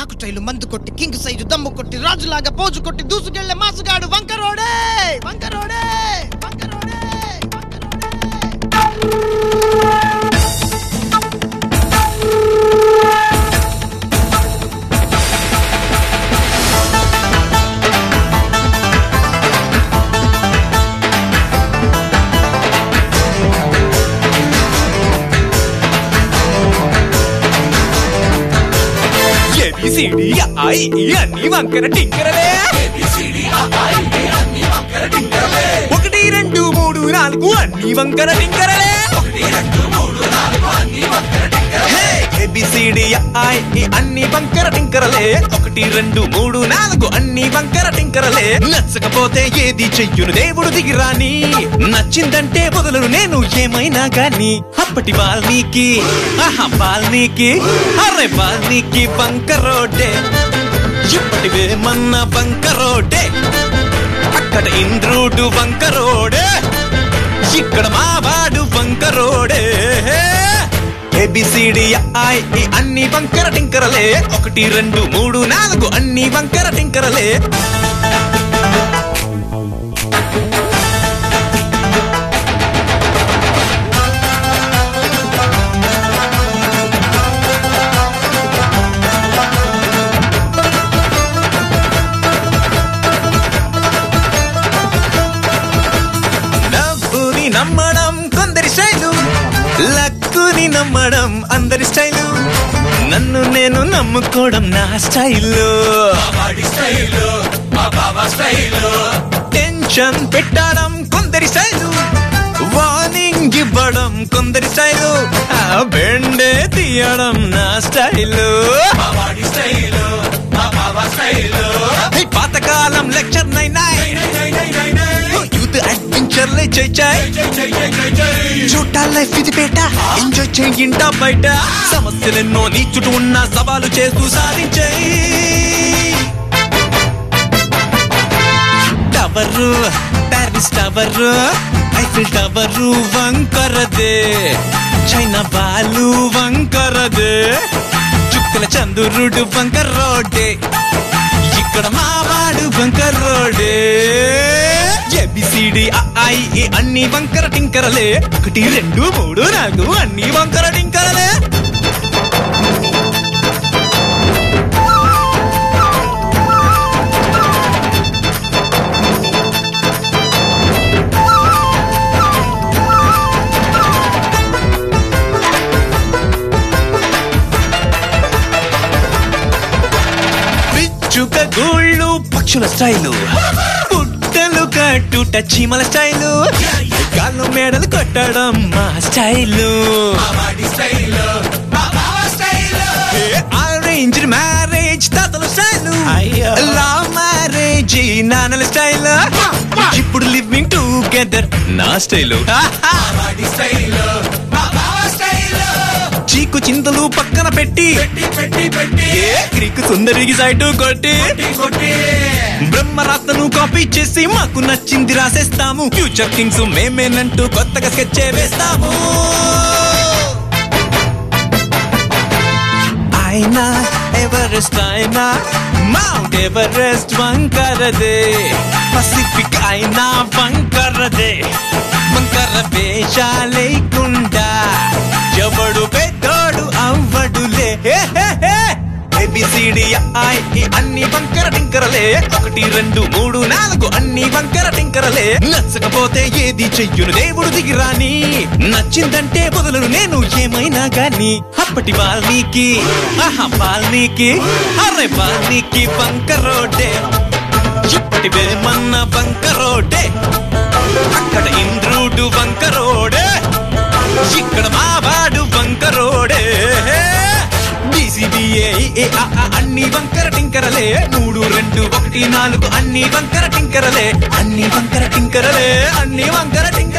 కాకుటైలు మందు కొట్టి king size దమ్ము కొట్టి రాజులాగా పోజు కొట్టి దూసుకెళ్లే మాసుగాడు వంకరోడే వంకరోడే వంకరోడే వంకరోడే ఏబిసిడి ఐ అన్ని వంకర టింకరలే ఒకటి రెండు మూడు నాలుగు అన్ని వంకర టింకరలే ఏబిసిడి ఐ అన్ని వంకర టింకరలే ఒకటి రెండు మూడు నాలుగు అన్ని వంకర టింకరలే నచ్చకపోతే ఏది చెయ్యును దేవుడు దిగిరాని నచ్చిందంటే వదలను నేను ఏమైనా గాని అప్పటి వాల్మీకి ఆహా వాల్మీకి అరే వాల్మీకి బంకరోడే ఇప్పటి వేమన్న బంకరోడే అక్కడ ఇంద్రుడు వంకరోడే ఇక్కడ మావాడు వంకరోడే ఏబిసిడి ఐ ఈ అన్ని వంకర టింకరలే ఒకటి రెండు మూడు నాలుగు అన్ని వంకర టింకరలే నవ్వుని నమ్మడం కొందరి స్టైలు లక్కుని నమ్మడం అందరి స్టైలు నన్ను నేను నమ్ముకోవడం నా స్టైలు టెన్షన్ పెట్టడం కొందరి స్టైలు వార్నింగ్ ఇవ్వడం కొందరి స్టైలు ఆ బెండే తీయడం నా స్టైలు హే, పాతకాలం లెక్చర్ నైనా యూత్ అడ్వెంచర్లే చేయి చూటా లైఫ్ ఇది బేట ఎంజాయ్ చేయింటా బయట సమస్యలెన్నో నీ చుట్టూ ఉన్న సవాలు చేస్తూ సాధించాయి tower Paris tower Eiffel tower వంకరదే చైనా బాలు వంకరదే చుక్కల చంద్రుడు వంకరోడే ఇక్కడ మావాడు వంకర రోడే ఏబిసిడి ఐ ఈ అన్ని వంకర టింకరలే ఒకటి రెండు మూడు నాలుగు అన్ని వంకర టింకరలే పిచ్చుక గూళ్ళు పక్షుల స్టైలు పుట్టలు కట్టుట చీమల స్టైలు గాల్లో మేడలు కొట్టడం మా స్టైలు అరేంజ్ మ్యారేజ్ తాతల స్టైలు లవ్ మ్యారేజ్ నాన్నల స్టైల్ ఇప్పుడు లివింగ్ టుగెదర్ నా స్టైలు చీకు చింతలు పక్కన పెట్టి ఏ క్రీకు సుందరికి సైటు కొట్టి బ్రహ్మరాత్మను కాపీ చేసి మాకు నచ్చింది రాసేస్తాము ఫ్యూచర్ కింగ్స్ మేమేనంటూ కొత్తగా స్కెచ్ వేస్తాము అయినా ఎవరెస్ట్ అయినా మౌంట్ ఎవరెస్ట్ వంకరదే పసిఫిక్ అయినా వంకరదే వంకర వేషాలేకుండా ఎవడు పెద్దోడు అవ్వడులే ఏబిసిడి ఐ ఈ అన్ని వంకర టింకరలే ఒకటి రెండు మూడు నాలుగు అన్ని వంకర టింకరలే నచ్చకపోతే ఏది చెయ్యును దేవుడు దిగిరాని నచ్చిందంటే వదలను నేను ఏమైనా గాని అప్పటి వాల్మీకి ఆహా వాల్మీకి అరే వాల్మీకి వంకరోడే ఇప్పటి వేమన్న వంకరోడే అక్కడ ఇంద్రుడు వంకరోడే ఇక్కడ మావాడు వంకరోడే డిసిబిఏ అన్ని వంకర టింకరలే మూడు రెండు ఒకటి నాలుగు అన్ని వంకర టింకరలే అన్ని వంకర టింకరలే అన్ని వంకర టింకరలే